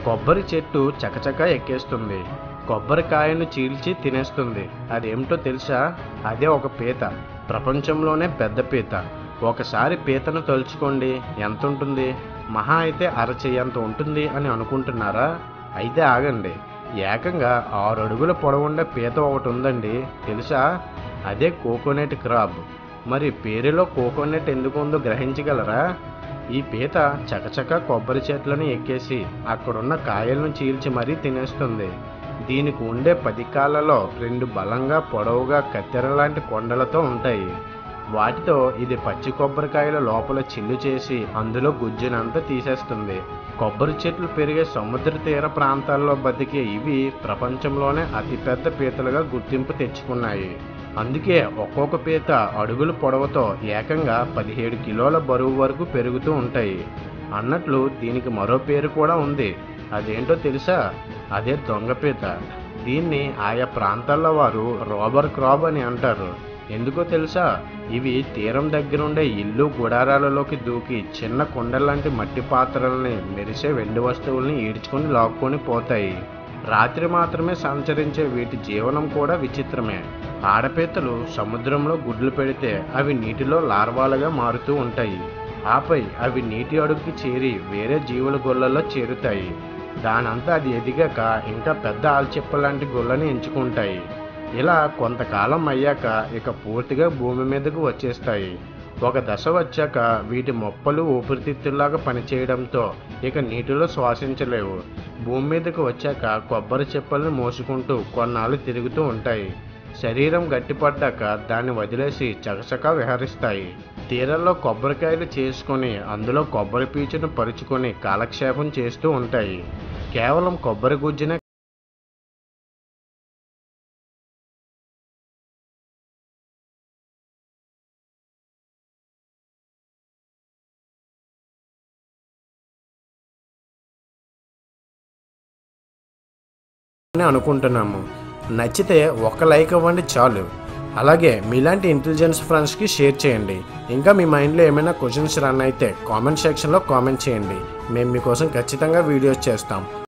కొబ్బరి చెట్టు చకచక ఎక్కేస్తుంది కొబ్బరికాయను చీల్చి తినేస్తుంది అదేమిటో తెలుసా అదే ఒక పీత ప్రపంచంలోనే పెద్ద పీత ఒకసారి పీతను తలుచుకోండి ఎంత ఉంటుంది మహా అయితే అరచెయ్యంత ఉంటుంది అని అనుకుంటున్నారా అయితే ఆగండి ఏకంగా ఆరు అడుగుల పొడవుండే పీత ఒకటి ఉందండి తెలుసా అదే కోకోనట్ క్రాబ్ మరి పేరులో కోకోనట్ ఎందుకు ఉందో గ్రహించగలరా ఈ పీత చకచక కొబ్బరి చెట్లను ఎక్కేసి అక్కడున్న కాయలను చీల్చి మరీ తినేస్తుంది దీనికి ఉండే పది కాళ్ళలో రెండు బలంగా పొడవుగా కత్తెర లాంటి కొండలతో ఉంటాయి వాటితో ఇది పచ్చి కొబ్బరికాయల లోపల చిల్లు చేసి అందులో గుజ్జునంతా తీసేస్తుంది కొబ్బరి చెట్లు పెరిగే సముద్ర తీర ప్రాంతాల్లో బతికే ఇవి ప్రపంచంలోనే అతిపెద్ద పీతలుగా గుర్తింపు తెచ్చుకున్నాయి అందుకే ఒక్కొక్క పీత అడుగుల పొడవుతో ఏకంగా పదిహేడు కిలోల బరువు వరకు పెరుగుతూ ఉంటాయి అన్నట్లు దీనికి మరో పేరు కూడా ఉంది అదేంటో తెలుసా అదే దొంగపీత దీన్ని ఆయా ప్రాంతాల్లో వారు రోబర్ క్రాబ్ అని అంటారు ఎందుకో తెలుసా ఇవి తీరం దగ్గరుండే ఇల్లు గుడారాలలోకి దూకి చిన్న కుండలాంటి మట్టి పాత్రల్ని మెరిసే వెండి వస్తువుల్ని ఈడ్చుకొని లాక్కొని పోతాయి రాత్రి మాత్రమే సంచరించే వీటి జీవనం కూడా విచిత్రమే ఆడపీతలు సముద్రంలో గుడ్లు పెడితే అవి నీటిలో లార్వాలుగా మారుతూ ఉంటాయి ఆపై అవి నీటి అడుగుకి చేరి వేరే జీవుల గొల్లలో చేరుతాయి దానంతా అది ఎదిగాక ఇంకా పెద్ద ఆల్చిప్ప లాంటి గొల్లని ఎంచుకుంటాయి ఇలా కొంతకాలం అయ్యాక ఇక పూర్తిగా భూమి మీదకు వచ్చేస్తాయి ఒక దశ వచ్చాక వీటి మొప్పలు ఊపిరితిత్తుల్లాగా పనిచేయడంతో ఇక నీటిలో శ్వాసించలేవు భూమి మీదకు వచ్చాక కొబ్బరి చెప్పలను మోసుకుంటూ కొన్నాళ్ళు తిరుగుతూ ఉంటాయి శరీరం గట్టిపడ్డాక దాన్ని వదిలేసి చకచకా విహరిస్తాయి తీరంలో కొబ్బరికాయలు చేసుకొని అందులో కొబ్బరి పీచును పరుచుకొని కాలక్షేపం చేస్తూ ఉంటాయి కేవలం కొబ్బరి గుజ్జునే అని అనుకుంటున్నాము నచ్చితే ఒక లైక్ ఇవ్వండి చాలు అలాగే మీలాంటి ఇంటెలిజెన్స్ ఫ్రెండ్స్కి షేర్ చేయండి ఇంకా మీ మైండ్లో ఏమైనా క్వశ్చన్స్ రన్ అయితే కామెంట్ సెక్షన్లో కామెంట్ చేయండి మేము మీకోసం ఖచ్చితంగా వీడియోస్ చేస్తాం